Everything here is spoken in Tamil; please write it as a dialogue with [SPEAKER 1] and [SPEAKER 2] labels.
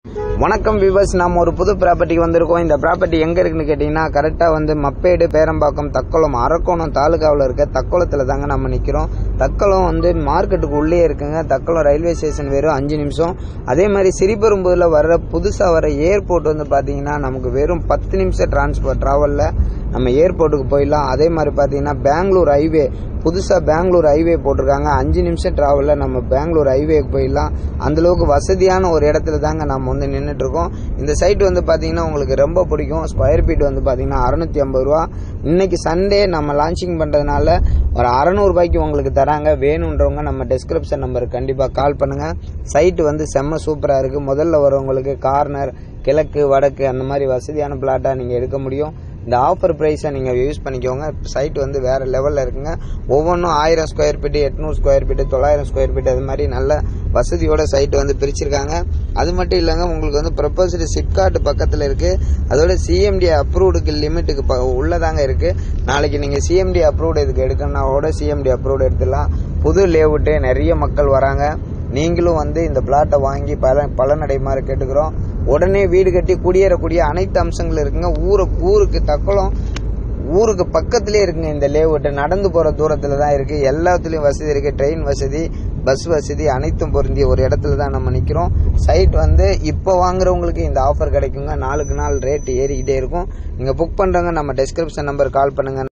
[SPEAKER 1] வணக்கம் விவஸ் நாம் ஒரு புது ப்ராப்பர்ட்டிக்கு வந்திருக்கோம் இந்த ப்ராப்பர்ட்டி எங்கே இருக்குன்னு கேட்டிங்கன்னா கரெக்டாக வந்து மப்பேடு பேரம்பாக்கம் தக்கோலம் அரக்கோணம் தாலுகாவில் இருக்க தக்கோலத்தில் தாங்க நம்ம நிற்கிறோம் தக்கோலம் வந்து மார்க்கெட்டுக்கு உள்ளே இருக்குங்க தக்கோலம் ரயில்வே ஸ்டேஷன் வெறும் அஞ்சு நிமிஷம் அதே மாதிரி சிறிபெரும்பூரில் வர புதுசாக வர ஏர்போர்ட் வந்து பார்த்தீங்கன்னா நமக்கு வெறும் பத்து நிமிஷம் டிரான்ஸ்போர்ட் ட்ராவலில் நம்ம ஏர்போர்ட்டுக்கு போயிடலாம் அதே மாதிரி பார்த்தீங்கன்னா பெங்களூர் ஹைவே புதுசாக பெங்களூர் ஹைவே போட்டிருக்காங்க அஞ்சு நிமிஷம் ட்ராவலில் நம்ம பெங்களூர் ஹைவேக்கு போயிடலாம் அந்தளவுக்கு வசதியான ஒரு இடத்துல தாங்க நம்ம வந்து நின்றுட்டு இருக்கோம் இந்த சைட் வந்து பார்த்தீங்கன்னா உங்களுக்கு ரொம்ப பிடிக்கும் ஸ்கொயர் ஃபீட் வந்து பார்த்தீங்கன்னா அறுநூத்தி ஐம்பது ரூபா இன்னைக்கு சண்டே நம்ம லான்ச்சிங் பண்ணுறதுனால ஒரு அறநூறுபாய்க்கு உங்களுக்கு தராங்க வேணுன்றவங்க நம்ம டிஸ்கிரிப்ஷன் நம்பருக்கு கண்டிப்பாக கால் பண்ணுங்கள் சைட்டு வந்து செம்ம சூப்பராக இருக்குது முதல்ல வரவங்களுக்கு கார்னர் கிழக்கு வடக்கு அந்த மாதிரி வசதியான பிளாட்டாக நீங்கள் எடுக்க முடியும் இந்த ஆஃபர் ப்ரைஸை நீங்கள் யூஸ் பண்ணிக்கோங்க சைட் வந்து வேறு லெவலில் இருக்குங்க ஒவ்வொன்றும் ஆயிரம் ஸ்கொயர் ஃபீட்டு எட்நூறு ஸ்கொயர் ஃபீட்டு தொள்ளாயிரம் ஸ்கொயர் ஃபீட் அது மாதிரி நல்ல வசதியோட சைட் வந்து பிரிச்சிருக்காங்க அது மட்டும் இல்லைங்க உங்களுக்கு வந்து ப்ரொப்போஸ்டு சிப்காட் பக்கத்தில் இருக்குது அதோட சிஎம்டி அப்ரூவ்டுக்கு லிமிட்டுக்கு ப உள்ளதாங்க இருக்குது நாளைக்கு நீங்கள் சிஎம்டி அப்ரூவ்டு இதுக்கு எடுக்கணும்னாவோட சிஎம்டி அப்ரூவ்டு எடுத்துடலாம் புது லேஅவுட்டு நிறைய மக்கள் வராங்க நீங்களும் வந்து இந்த பிளாட்டை வாங்கி பல பலனடைமாறு கேட்டுக்கிறோம் உடனே வீடு கட்டி குடியேறக்கூடிய அனைத்து அம்சங்கள் இருக்குங்க ஊரு ஊருக்கு தக்கலம் ஊருக்கு பக்கத்துலேயே இருக்குங்க இந்த லேஅவுட் நடந்து போகிற தூரத்தில் தான் இருக்குது எல்லாத்துலேயும் வசதி இருக்குது ட்ரெயின் வசதி பஸ் வசதி அனைத்தும் பொருந்திய ஒரு இடத்துல தான் நம்ம நிற்கிறோம் சைட் வந்து இப்போ வாங்குறவங்களுக்கு இந்த ஆஃபர் கிடைக்குங்க நாளுக்கு நாள் ரேட் ஏறிக்கிட்டே இருக்கும் நீங்கள் புக் பண்ணுறவங்க நம்ம டெஸ்கிரிப்ஷன் நம்பர் கால் பண்ணுங்கள்